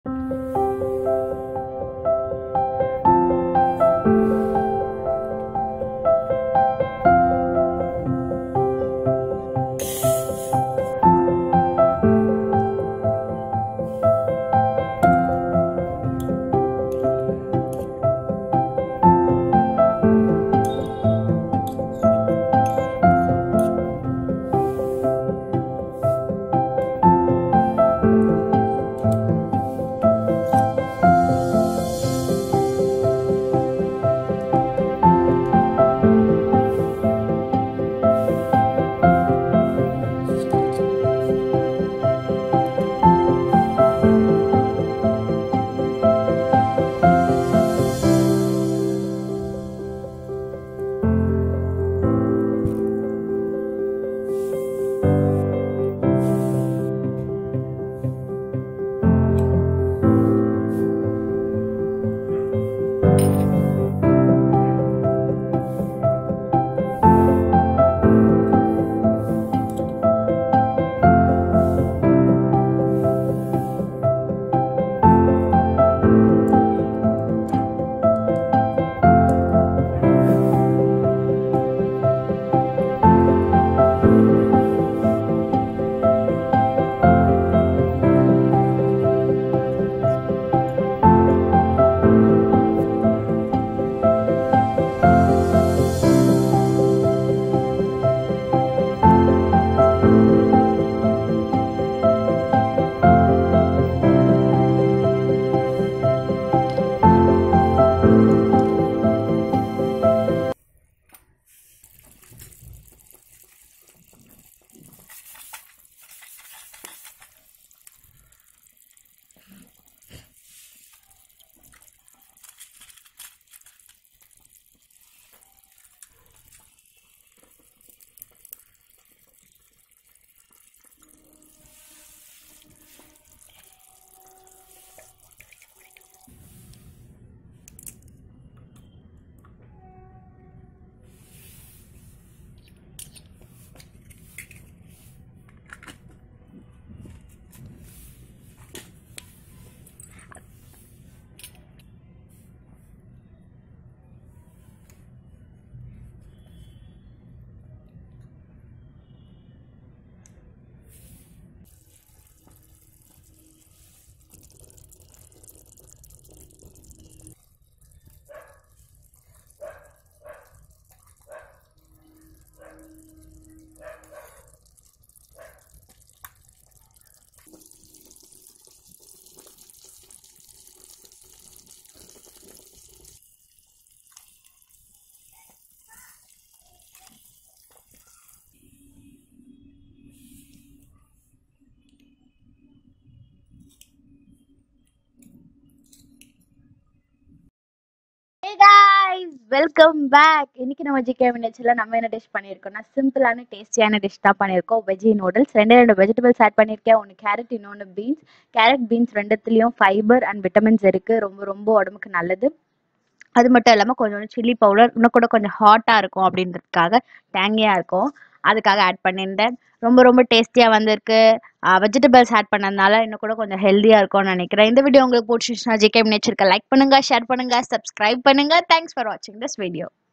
welcome back இன்னைக்கு நம்ம GK மினிட்ஸ்ல நம்ம என்ன டிஷ் பண்ணியிருக்கோம்னா சிம்பிளான டேஸ்டியான டிஷ் தான் பண்ணியிருக்கோம் வெஜ்ஜி நூடுல்ஸ் ரெண்டே ரெண்டு வெஜிடபிள்ஸ் ஆட் பண்ணியிருக்கேன் ஒன்று கேரட் இன்னொன்று பீன்ஸ் கேரட் பீன்ஸ் ரெண்டுத்துலேயும் ஃபைபர் அண்ட் விட்டமின்ஸ் இருக்குது ரொம்ப ரொம்ப உடம்புக்கு நல்லது அது மட்டும் இல்லாமல் கொஞ்சம் சில்லி பவுடர் இன்னும் கூட கொஞ்சம் ஹாட்டாக இருக்கும் அப்படின்றதுக்காக டேங்கியாக இருக்கும் அதுக்காக ஆட் பண்ணியிருந்தேன் ரொம்ப ரொம்ப டேஸ்டியாக வந்திருக்கு வெஜிடபிள்ஸ் ஆட் பண்ணதுனால இன்னும் கூட கொஞ்சம் ஹெல்த்தியாக இருக்கும்னு நினைக்கிறேன் இந்த வீடியோ உங்களுக்கு பிடிச்சிருச்சுன்னா ஜிகே மினிட்ஸ் லைக் பண்ணுங்கள் ஷேர் பண்ணுங்கள் சப்ஸ்கிரைப் பண்ணுங்கள் தேங்க்ஸ் ஃபார் வாட்சிங் திஸ் வீடியோ